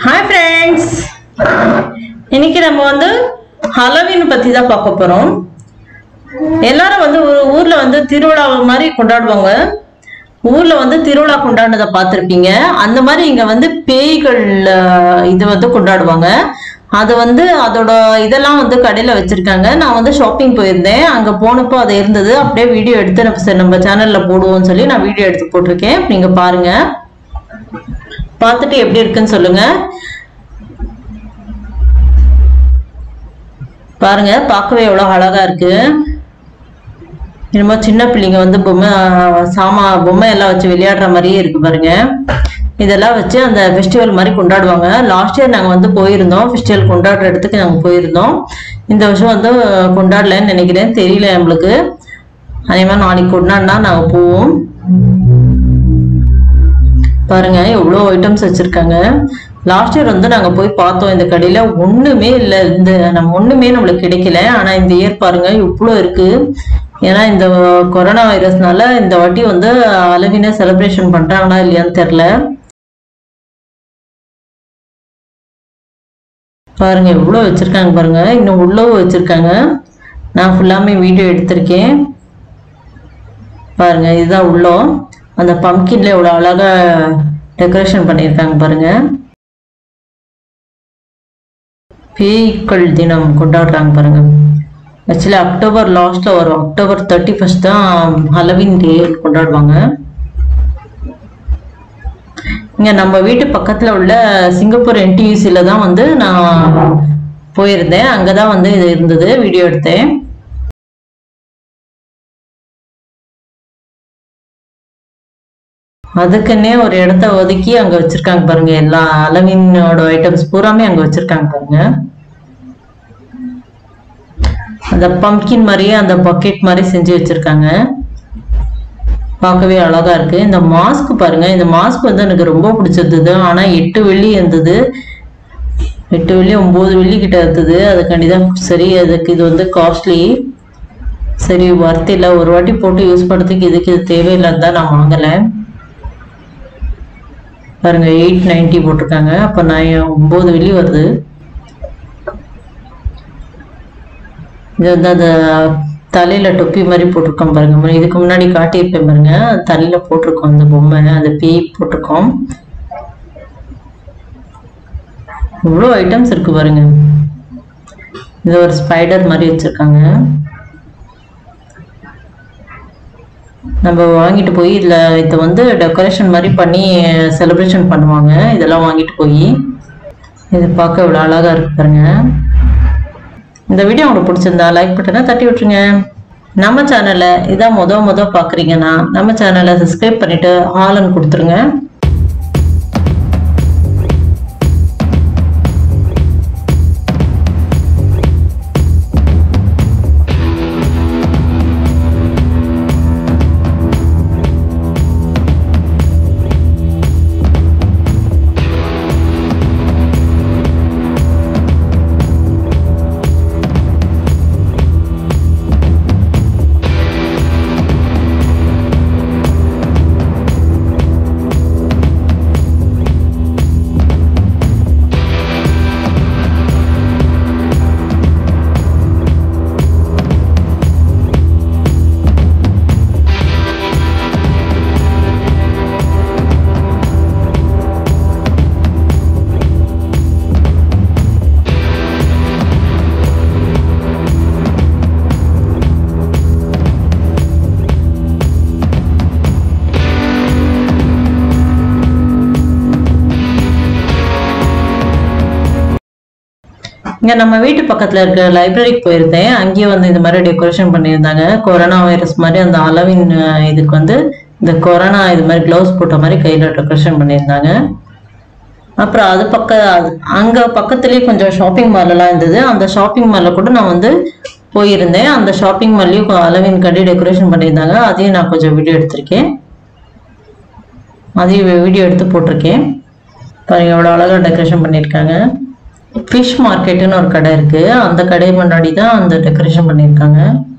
hi friends இன்னைக்கு நம்ம வந்து ஹலோவீன் பத்தி தான் பார்க்க போறோம் எல்லாரும் வந்து ஒரு ஊர்ல வந்து திருவிழா மாதிரி கொண்டாடுவாங்க ஊர்ல வந்து திருவிழா கொண்டாடுனதை பார்த்துருப்பீங்க அந்த மாதிரி இங்க வந்து பேய்கள் அஹ், இது வந்து கொண்டாடுவாங்க அது வந்து அதோட இதெல்லாம் வந்து கடையில வச்சிருக்காங்க நான் வந்து ஷாப்பிங் போயிருந்தேன் அங்க போனப்போ அது இருந்தது அப்படியே வீடியோ எடுத்து நம்ம சரி நம்ம சேனல்ல போடுவோம்னு சொல்லி நான் வீடியோ எடுத்து போட்டிருக்கேன் நீங்க பாருங்க பார்த்துட்டு எப்படி இருக்குன்னு சொல்லுங்க பாருங்க பார்க்கவே எவ்வளவு அழகா இருக்கு என்னமோ சின்ன பிள்ளைங்க வந்து பொம்மை சாமா பொம்மை எல்லாம் வச்சு விளையாடுற மாதிரியே இருக்கு பாருங்க இதெல்லாம் வச்சு அந்த ஃபெஸ்டிவல் மாதிரி கொண்டாடுவாங்க லாஸ்ட் இயர் நாங்கள் வந்து போயிருந்தோம் ஃபெஸ்டிவல் கொண்டாடுற இடத்துக்கு நாங்கள் போயிருந்தோம் இந்த வருஷம் வந்து கொண்டாடலன்னு நினைக்கிறேன் தெரியல நம்மளுக்கு அதே மாதிரி நாளைக்கு கொண்டாடினா நாங்கள் போவோம் பாருங்க எவ்வளோ ஐட்டம்ஸ் வச்சிருக்காங்க லாஸ்ட் இயர் வந்து நாங்க போய் பார்த்தோம் இந்த கடையில ஒண்ணுமே இல்லை இந்த நம்ம ஒண்ணுமே நம்மளுக்கு கிடைக்கல ஆனா இந்த இயர் பாருங்க இவ்வளோ இருக்கு ஏன்னா இந்த கொரோனா வைரஸ்னால இந்த வாட்டி வந்து அளவின செலிப்ரேஷன் பண்றாங்களா இல்லையான்னு தெரியல பாருங்க எவ்வளோ வச்சிருக்காங்க பாருங்க இன்னும் உள்ளவும் வச்சிருக்காங்க நான் ஃபுல்லாமே வீடியோ எடுத்திருக்கேன் பாருங்க இதுதான் உள்ளம் அந்த பம்கின்ல எவ்வளோ அழகா டெக்கரேஷன் பண்ணியிருக்காங்க பாருங்க பேய்கள் தினம் கொண்டாடுறாங்க பாருங்க ஆக்சுவலி அக்டோபர் லாஸ்ட்ல வரும் அக்டோபர் தேர்ட்டி ஃபர்ஸ்ட் தான் ஹலவின் டே கொண்டாடுவாங்க இங்க நம்ம வீட்டு பக்கத்துல உள்ள சிங்கப்பூர் என்டியூசில தான் வந்து நான் போயிருந்தேன் அங்கதான் வந்து இது இருந்தது வீடியோ எடுத்தேன் அதுக்குன்னே ஒரு இடத்த ஒதுக்கி அங்க வச்சிருக்காங்க பாருங்க எல்லா அளவினோட ஐட்டம்ஸ் பூராமே அங்க வச்சிருக்காங்க பாருங்க அந்த பம்கின் மாதிரியே அந்த பக்கெட் மாதிரி செஞ்சு வச்சிருக்காங்க பார்க்கவே அழகா இருக்கு இந்த மாஸ்க் பாருங்க இந்த மாஸ்க் வந்து எனக்கு ரொம்ப பிடிச்சிருந்தது ஆனா எட்டு வெள்ளி இருந்தது எட்டு வெள்ளி ஒன்பது வெள்ளி கிட்ட இருந்தது அதுக்காண்டி தான் சரி அதுக்கு இது வந்து காஸ்ட்லி சரி ஒர்த் இல்லை ஒரு வாட்டி போட்டு யூஸ் பண்ணுறதுக்கு இதுக்கு இது தேவையில்லைன்னு தான் நான் வாங்கலை பாருங்க எயிட் நைன்டி போட்டிருக்காங்க அப்போ நான் ஒம்பது வெள்ளி வருது இது வந்து அந்த தலையில தொப்பி மாதிரி போட்டிருக்கோம் பாருங்க இதுக்கு முன்னாடி காட்டியிருப்பேன் பாருங்க தலையில போட்டிருக்கோம் அந்த பொம்மை அந்த பேய் போட்டிருக்கோம் இவ்வளோ ஐட்டம்ஸ் இருக்கு பாருங்க இது ஒரு ஸ்பைடர் மாதிரி வச்சிருக்காங்க நம்ம வாங்கிட்டு போய் இதில் இதை வந்து டெக்கரேஷன் மாதிரி பண்ணி செலிப்ரேஷன் பண்ணுவாங்க இதெல்லாம் வாங்கிட்டு போய் இது பார்க்க இவ்வளோ அழகாக இருக்கு பாருங்க இந்த வீடியோ உங்களுக்கு பிடிச்சிருந்தா லைக் பட்டனை தட்டி விட்டுருங்க நம்ம சேனலை இதான் முத முத பார்க்குறீங்கன்னா நம்ம சேனலை சப்ஸ்கிரைப் பண்ணிட்டு ஆலன் கொடுத்துருங்க இங்க நம்ம வீட்டு பக்கத்துல இருக்க லைப்ரரிக்கு போயிருந்தேன் அங்கேயும் வந்து இந்த மாதிரி டெக்கரேஷன் பண்ணியிருந்தாங்க கொரோனா வைரஸ் மாதிரி அந்த அளவின் அஹ், இதுக்கு வந்து இந்த கொரோனா இது மாதிரி க்ளவுஸ் போட்ட மாதிரி கையில டெக்கரேஷன் பண்ணியிருந்தாங்க அப்புறம் அது பக்க அது அங்க பக்கத்துலயே கொஞ்சம் ஷாப்பிங் மால் எல்லாம் இருந்தது அந்த ஷாப்பிங் மால்ல கூட நான் வந்து போயிருந்தேன் அந்த ஷாப்பிங் மால்லையும் அளவின் கட்டி டெக்கரேஷன் பண்ணியிருந்தாங்க அதையும் நான் கொஞ்சம் வீடியோ எடுத்திருக்கேன் அதையும் வீடியோ எடுத்து போட்டிருக்கேன் பாருங்க எவ்வளோ அழகா டெக்கரேஷன் பண்ணியிருக்காங்க ஃபிஷ் மார்க்கெட்டுன்னு ஒரு கடை இருக்கு அந்த கடை முன்னாடி தான் அந்த டெக்கரேஷன் பண்ணியிருக்காங்க